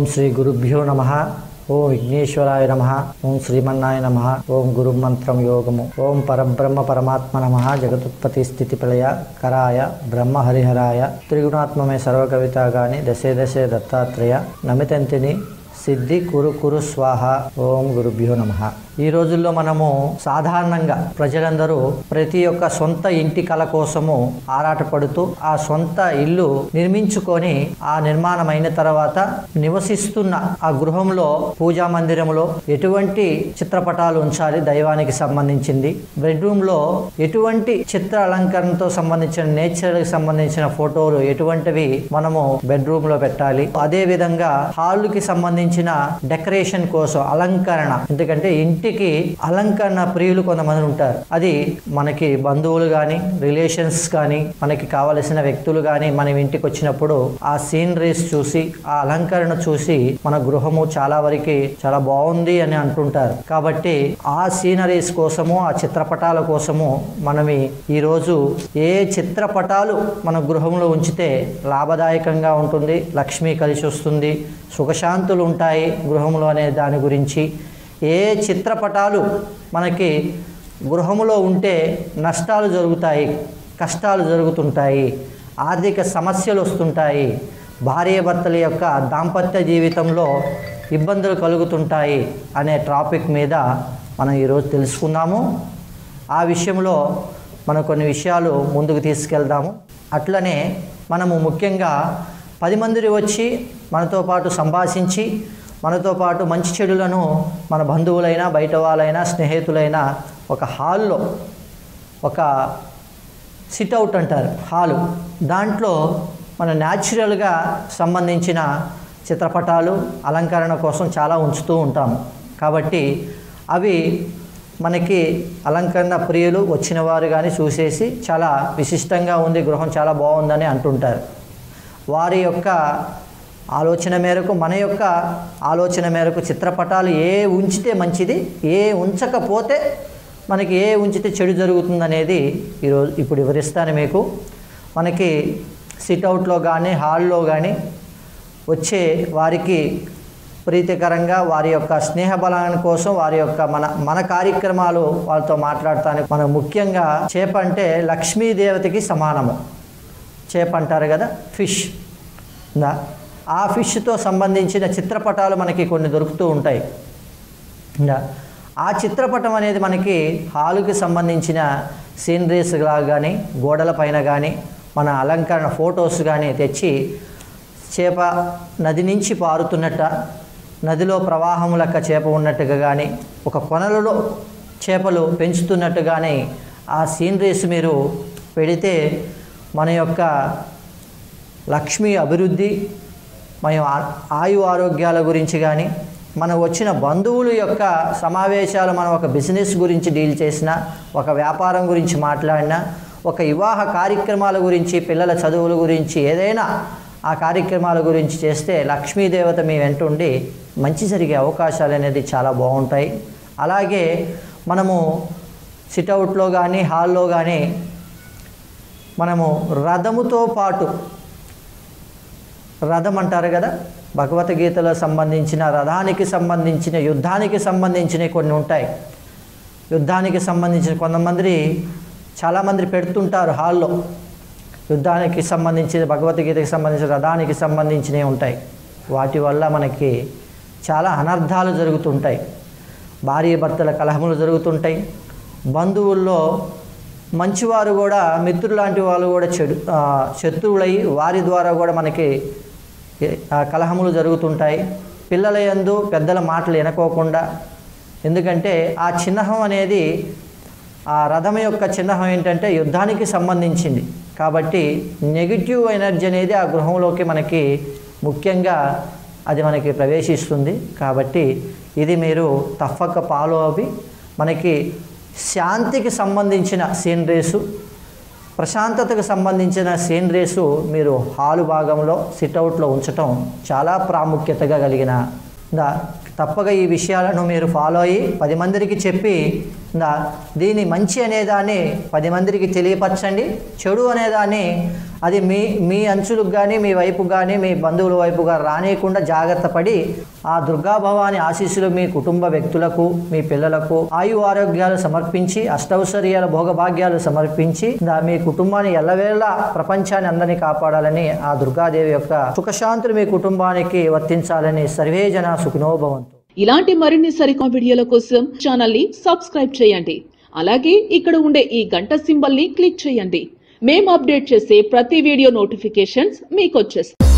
ఓం శ్రీ గురుభ్యో నమ ఓం విఘ్నేశ్వరాయ నమ ఓం శ్రీమన్నాయ నమ ఓం గురు మంత్రం యోగము ఓం పరబ్రహ్మ పరమాత్మ నమ జగతుత్పత్తి స్థితి ప్రళయ కరాయ బ్రహ్మ హరిహరాయ త్రిగుణాత్మమే సర్వకవితాగాని దశే దశే దత్తాత్రేయ నమితంతిని సిద్ధి కురు కురు స్వాహ ఓం గురుభ్యో నమ ఈ రోజుల్లో మనము సాధారణంగా ప్రజలందరూ ప్రతి ఒక్క సొంత ఇంటి కల కోసము ఆరాటపడుతూ ఆ సొంత ఇల్లు నిర్మించుకొని ఆ నిర్మాణం అయిన తర్వాత నివసిస్తున్న ఆ గృహంలో పూజా మందిరంలో ఎటువంటి చిత్రపటాలు ఉంచాలి దైవానికి సంబంధించింది బెడ్రూమ్ లో ఎటువంటి చిత్ర అలంకరణతో సంబంధించిన నేచర్ కి సంబంధించిన ఫోటోలు ఎటువంటివి మనము బెడ్రూమ్ లో పెట్టాలి అదే విధంగా హాల్ కి సంబంధించిన డెకరేషన్ కోసం అలంకరణ ఎందుకంటే ఇంటికి అలంకరణ ప్రియులు కొంతమంది ఉంటారు అది మనకి బంధువులు కానీ రిలేషన్స్ కానీ మనకి కావలసిన వ్యక్తులు కానీ మనం ఇంటికి వచ్చినప్పుడు ఆ సీనరీస్ చూసి ఆ అలంకరణ చూసి మన గృహము చాలా వరకు చాలా బాగుంది అని అంటుంటారు కాబట్టి ఆ సీనరీస్ కోసము ఆ చిత్రపటాల కోసము మనం ఈ- ఈరోజు ఏ చిత్రపటాలు మన గృహంలో ఉంచితే లాభదాయకంగా ఉంటుంది లక్ష్మి కలిసి వస్తుంది సుఖశాంతులు ఉంటాయి గృహంలో అనే దాని గురించి ఏ చిత్రపటాలు మనకి గృహంలో ఉంటే నష్టాలు జరుగుతాయి కష్టాలు జరుగుతుంటాయి ఆర్థిక సమస్యలు వస్తుంటాయి భార్యాభర్తల యొక్క దాంపత్య జీవితంలో ఇబ్బందులు కలుగుతుంటాయి అనే టాపిక్ మీద మనం ఈరోజు తెలుసుకుందాము ఆ విషయంలో మనం కొన్ని విషయాలు ముందుకు తీసుకెళ్దాము అట్లనే మనము ముఖ్యంగా పది మంది వచ్చి మనతో పాటు సంభాషించి మనతో పాటు మంచి చెడులను మన బంధువులైనా బయట వాళ్ళైనా స్నేహితులైనా ఒక హాల్లో ఒక సిట్అవుట్ అంటారు హాలు దాంట్లో మన న్యాచురల్గా సంబంధించిన చిత్రపటాలు అలంకరణ కోసం చాలా ఉంచుతూ ఉంటాము కాబట్టి అవి మనకి అలంకరణ ప్రియులు వచ్చిన వారు కానీ చూసేసి చాలా విశిష్టంగా ఉంది గృహం చాలా బాగుందని అంటుంటారు వారి యొక్క ఆలోచన మేరకు మన యొక్క ఆలోచన మేరకు చిత్రపటాలు ఏ ఉంచితే మంచిది ఏ ఉంచకపోతే మనకి ఏ ఉంచితే చెడు జరుగుతుందనేది ఈరోజు ఇప్పుడు వివరిస్తాను మీకు మనకి సిట్అవుట్లో కానీ హాల్లో కానీ వచ్చే వారికి ప్రీతికరంగా వారి యొక్క స్నేహ బలాన్ని కోసం వారి యొక్క మన మన కార్యక్రమాలు వాళ్ళతో మాట్లాడటానికి మనం ముఖ్యంగా చేప అంటే లక్ష్మీదేవతకి సమానము చేప అంటారు కదా ఫిష్ ఉందా ఆ ఫిష్తో సంబంధించిన చిత్రపటాలు మనకి కొన్ని దొరుకుతూ ఉంటాయి ఉందా ఆ చిత్రపటం అనేది మనకి హాలుకి సంబంధించిన సీనరీస్ కానీ గోడల పైన కానీ మన అలంకరణ ఫొటోస్ కానీ తెచ్చి చేప నది నుంచి పారుతున్నట్ట నదిలో ప్రవాహం లెక్క చేప ఉన్నట్టుగా కానీ ఒక కొనలలో చేపలు పెంచుతున్నట్టు కానీ ఆ సీనరీస్ మీరు పెడితే మన యొక్క లక్ష్మి అభివృద్ధి మన ఆ- ఆయు ఆరోగ్యాల గురించి కానీ మన వచ్చిన బంధువుల యొక్క సమావేశాలు మనం ఒక బిజినెస్ గురించి డీల్ చేసినా ఒక వ్యాపారం గురించి మాట్లాడినా ఒక వివాహ కార్యక్రమాల గురించి పిల్లల చదువుల గురించి ఏదైనా ఆ కార్యక్రమాల గురించి చేస్తే లక్ష్మీదేవత మీ వెంట ఉండి మంచి జరిగే అవకాశాలు అనేది చాలా బాగుంటాయి అలాగే మనము సిట్అవుట్లో కానీ హాల్లో కానీ మనము రథముతో పాటు రథం అంటారు కదా భగవద్గీతలో సంబంధించిన రథానికి సంబంధించిన యుద్ధానికి సంబంధించిన కొన్ని ఉంటాయి యుద్ధానికి సంబంధించిన కొంతమంది చాలామంది పెడుతుంటారు హాల్లో యుద్ధానికి సంబంధించిన భగవద్గీతకి సంబంధించిన రథానికి సంబంధించినవి ఉంటాయి వాటి వల్ల మనకి చాలా అనర్థాలు జరుగుతుంటాయి భార్య భర్తల కలహములు జరుగుతుంటాయి బంధువుల్లో మంచివారు కూడా మిత్రులు లాంటి వాళ్ళు కూడా చెడు ఆ, శత్రువులై వారి ద్వారా కూడా మనకి ఆ, కలహములు జరుగుతుంటాయి పిల్లల యందు పెద్దల మాటలు వినుకోకుండా ఎందుకంటే ఆ చిహ్నం అనేది ఆ రథం యొక్క చిహ్నం ఏంటంటే యుద్ధానికి సంబంధించింది కాబట్టి నెగిటివ్ ఎనర్జీ అనేది ఆ గృహంలోకి మనకి ముఖ్యంగా అది మనకి ప్రవేశిస్తుంది కాబట్టి ఇది మీరు తప్పక ఫాలో అవి మనకి శాంతికి సంబంధించిన సీనరీసు ప్రశాంతతకు సంబంధించిన సీనరీసు మీరు హాలు భాగంలో సిట్అవుట్లో ఉంచటం చాలా ప్రాముఖ్యతగా కలిగిన దా తప్పక ఈ విషయాలను మీరు ఫాలో అయ్యి పది మందికి చెప్పి ఇందా దీని మంచి అనేదాన్ని పది మందికి తెలియపరచండి చెడు అనేదాన్ని అది మీ మీ అంచులకు కానీ మీ వైపు కానీ మీ బంధువుల వైపుగా రానియకుండా జాగ్రత్త పడి ఆ దుర్గా భవాని ఆశీస్సులు మీ కుటుంబ వ్యక్తులకు మీ పిల్లలకు ఆయు ఆరోగ్యాలు సమర్పించి అష్టౌశ్వర్యాల భోగభాగ్యాలు సమర్పించి ఇందా మీ కుటుంబాన్ని ఎల్లవేళ ప్రపంచాన్ని అందరినీ కాపాడాలని ఆ దుర్గాదేవి యొక్క సుఖశాంతులు మీ కుటుంబానికి వర్తించాలని సర్వే జన సుఖినోభవంతు ఇలాంటి మరిన్ని సరికొత్త వీడియోల కోసం ఛానల్ ని సబ్స్క్రైబ్ చేయండి అలాగే ఇక్కడ ఉండే ఈ గంట సింబల్ ని క్లిక్ చేయండి మేము అప్డేట్ చేసే ప్రతి వీడియో నోటిఫికేషన్స్ మీకు వచ్చేస్తాయి